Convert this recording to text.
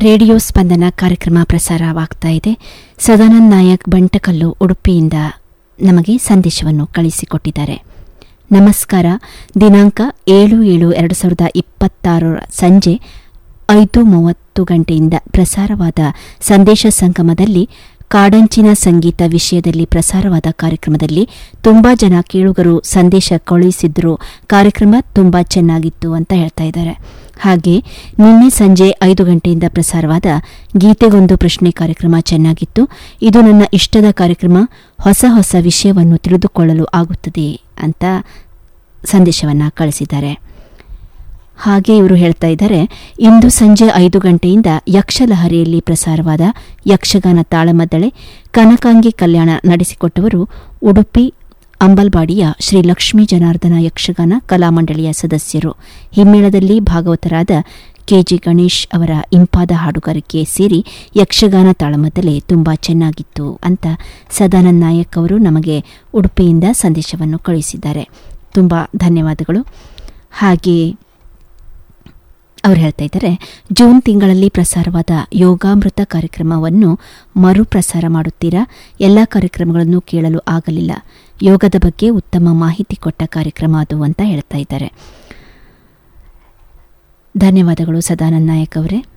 radio ಸ್ಪಂದನ ಕಾರ್ಯಕ್ರಮ ಪ್ರಸಾರವಾಗ್ತಾ ಇದೆ ಸದಾನಂದ್ ನಾಯಕ್ ಬಂಟಕಲ್ಲು ಉಡುಪಿಯಿಂದ ನಮಗೆ ಸಂದೇಶವನ್ನು ಕಳಿಸಿಕೊಟ್ಟಿದ್ದಾರೆ ನಮಸ್ಕಾರ ದಿನಾಂಕ ಏಳು ಏಳು ಎರಡು ಸಾವಿರದ ಇಪ್ಪತ್ತಾರರ ಸಂಜೆ ಐದು ಮೂವತ್ತು ಗಂಟೆಯಿಂದ ಪ್ರಸಾರವಾದ ಸಂದೇಶ ಸಂಗಮದಲ್ಲಿ ಕಾಡಂಚಿನ ಸಂಗೀತ ವಿಷಯದಲ್ಲಿ ಪ್ರಸಾರವಾದ ಕಾರ್ಯಕ್ರಮದಲ್ಲಿ ತುಂಬಾ ಜನ ಕೇಳುಗರು ಸಂದೇಶ ಕಳುಹಿಸಿದ್ರು ಕಾರ್ಯಕ್ರಮ ತುಂಬಾ ಚೆನ್ನಾಗಿತ್ತು ಅಂತ ಹೇಳ್ತಾ ಇದ್ದಾರೆ ಹಾಗೆ ನಿನ್ನೆ ಸಂಜೆ ಐದು ಗಂಟೆಯಿಂದ ಪ್ರಸಾರವಾದ ಗೀತೆಗೊಂದು ಪ್ರಶ್ನೆ ಕಾರ್ಯಕ್ರಮ ಚೆನ್ನಾಗಿತ್ತು ಇದು ನನ್ನ ಇಷ್ಟದ ಕಾರ್ಯಕ್ರಮ ಹೊಸ ಹೊಸ ವಿಷಯವನ್ನು ತಿಳಿದುಕೊಳ್ಳಲು ಆಗುತ್ತದೆ ಅಂತ ಸಂದೇಶವನ್ನ ಕಳಿಸಿದ್ದಾರೆ ಹಾಗೆ ಇವರು ಹೇಳ್ತಾ ಇದ್ದಾರೆ ಇಂದು ಸಂಜೆ ಐದು ಗಂಟೆಯಿಂದ ಯಕ್ಷಲಹರಿಯಲ್ಲಿ ಪ್ರಸಾರವಾದ ಯಕ್ಷಗಾನ ತಾಳಮದ್ದಳೆ ಕನಕಾಂಗಿ ಕಲ್ಯಾಣ ನಡೆಸಿಕೊಟ್ಟವರು ಉಡುಪಿ ಅಂಬಲ್ವಾಡಿಯ ಶ್ರೀ ಲಕ್ಷ್ಮೀ ಜನಾರ್ದನ ಯಕ್ಷಗಾನ ಕಲಾಮಂಡಳಿಯ ಸದಸ್ಯರು ಹಿಮ್ಮೇಳದಲ್ಲಿ ಭಾಗವತರಾದ ಕೆಜಿ ಗಣೇಶ್ ಅವರ ಇಂಪಾದ ಹಾಡುಗಾರಿಕೆ ಸೇರಿ ಯಕ್ಷಗಾನ ತಾಳಮದ್ದಲೆ ತುಂಬಾ ಚೆನ್ನಾಗಿತ್ತು ಅಂತ ಸದಾನಂದ್ ನಾಯಕ್ ಅವರು ನಮಗೆ ಉಡುಪಿಯಿಂದ ಸಂದೇಶವನ್ನು ಕಳುಹಿಸಿದ್ದಾರೆ ತುಂಬ ಧನ್ಯವಾದಗಳು ಹಾಗೆ ಅವರು ಹೇಳ್ತಾ ಇದ್ದಾರೆ ಜೂನ್ ತಿಂಗಳಲ್ಲಿ ಪ್ರಸಾರವಾದ ಯೋಗಾಮೃತ ಕಾರ್ಯಕ್ರಮವನ್ನು ಮರುಪ್ರಸಾರ ಮಾಡುತ್ತೀರಾ ಎಲ್ಲ ಕಾರ್ಯಕ್ರಮಗಳನ್ನು ಕೇಳಲು ಆಗಲಿಲ್ಲ ಯೋಗದ ಬಗ್ಗೆ ಉತ್ತಮ ಮಾಹಿತಿ ಕೊಟ್ಟ ಕಾರ್ಯಕ್ರಮ ಅದು ಅಂತ ಹೇಳ್ತಾ ಇದ್ದಾರೆ ಧನ್ಯವಾದಗಳು ಸದಾನಂದ್ ನಾಯಕ್ ಅವರೇ